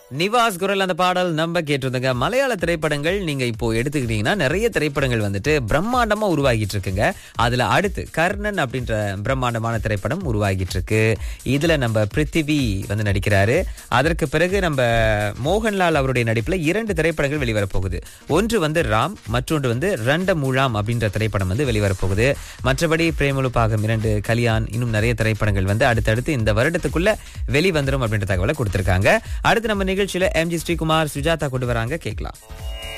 நிவாஸ் குரல் அந்த பாடல் நம்ம கேட்டிருந்தங்க மலையாள திரைப்படங்கள் நீங்க இப்போ எடுத்துக்கிட்டீங்கன்னா நிறைய திரைப்படங்கள் வந்துட்டு பிரம்மாண்டமா உருவாகிட்டு இருக்குங்க அதுல அடுத்து கர்ணன் அப்படின்ற பிரம்மாண்டமான திரைப்படம் உருவாகிட்டு இருக்கு இதுல நம்ம பிருத்திவி வந்து நடிக்கிறாரு அதற்கு பிறகு நம்ம மோகன்லால் அவருடைய நடிப்புல இரண்டு திரைப்படங்கள் வெளிவரப் போகுது ஒன்று வந்து ராம் மற்றொன்று வந்து ரண்ட மூழாம் அப்படின்ற திரைப்படம் வந்து வெளிவரப் போகுது மற்றபடி பிரேமலு பாகம் இரண்டு கலியான் இன்னும் நிறைய திரைப்படங்கள் வந்து அடுத்தடுத்து இந்த வருடத்துக்குள்ள வெளிவந்துரும் அப்படின்ற தகவலை கொடுத்திருக்காங்க அடுத்து நம்ம நிகழ்ச்சியில எம்ஜி ஸ்ரீகுமார் சுஜாதா கொண்டு வராங்க கேட்கலாம்